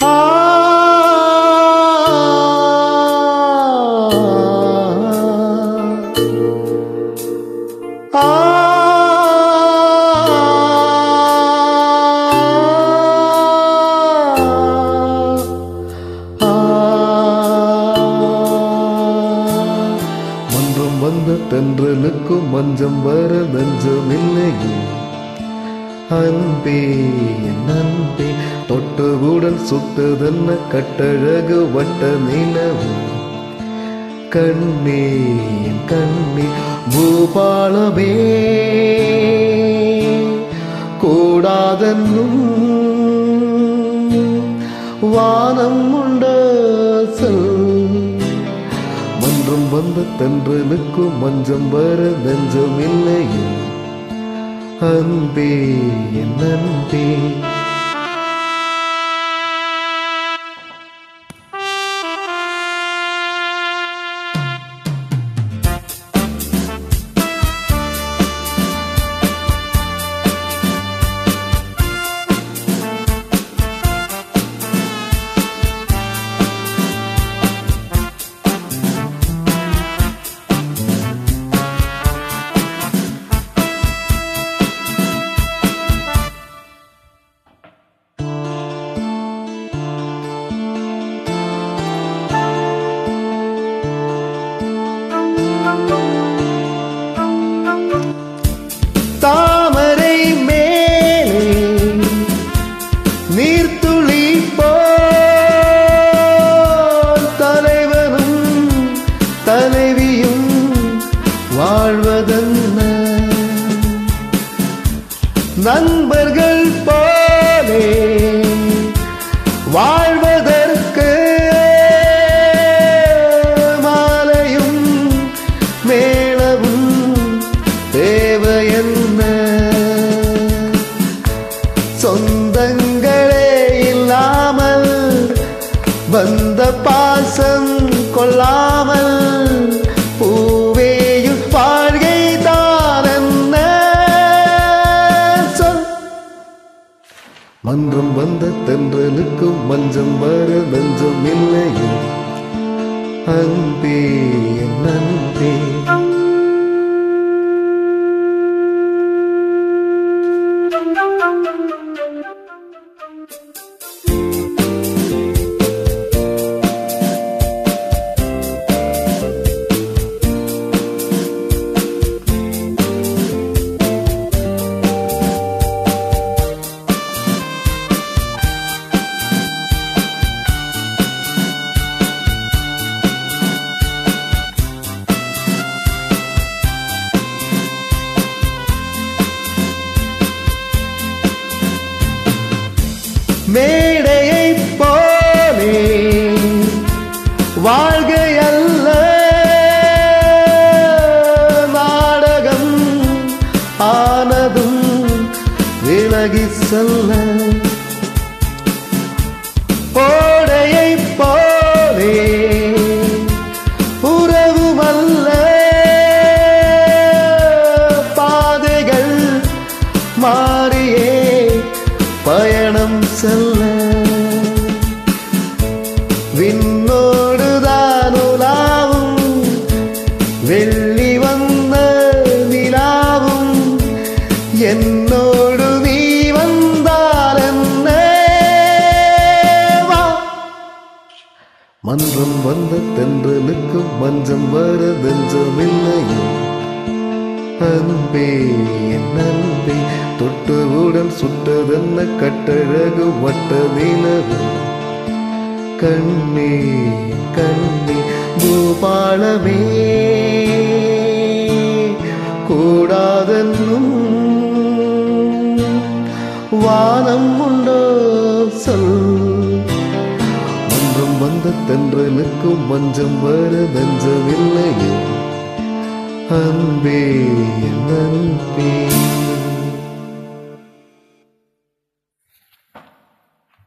ஆ ஆ மன்றம் வந்த தென்றலுக்கும் மஞ்சம் வர நஞ்சமில்லையே அன்பே என் அன்பே தொட்டவுடன் சுட்டதென்ன கட்டழகு வட்ட நிலவு கண்ணே என் கண்ணே பூபாலமே கூடாதென்னும் வானம் உண்ட சொல் மன்றம் வந்த தென்றலுக்கும் மஞ்சம் வர நெஞ்சமில்லையே அன்பே என் அன்பே தாமரை மேலே நீர்த்துளி போல் தலைவனும் தலைவியும் வாழ்வதென்ன நண்பர்கள் போலே வாழ்வதற்கு மாலையும் மேளவும் தேவையென்ன சொந்தங்களே இல்லாமல் வந்த பாசம் கொள்ளாமல் பூவேயும் வாழ்கை தான் என்ன சொல் மன்றம் வந்த தென்றலுக்கும் மஞ்சம் வர நஞ்சம் இல்லையே அன்பே என் அன்பே மேடையை போலே வாழ்கை அல்ல நாடகம் ஆனதும் விலகி செல்ல ஓடையை போலே உறவுமல்ல பாதைகள் மாறியே பயணம் செல்ல விண்ணோடுதான் உலாவும் வெள்ளி வந்த நிலாவும் என்னோடு நீ வந்தால் என்ன வா மன்றம் வந்த தென்றலுக்கும் மஞ்சம் வர நெஞ்சமில்லையே அன்பே என் அன்பே தொட்டவுடன் சுட்டதென்ன கட்டழகு வட்ட நிலவு கண்ணே கண்ணே பூபாலமே கூடாதென்னும் வானம் உண்டோ சொல் மன்றம் வந்த தென்றலுக்கும் மஞ்சம் வர நெஞ்சமில்லையே அன்பே என் அன்பே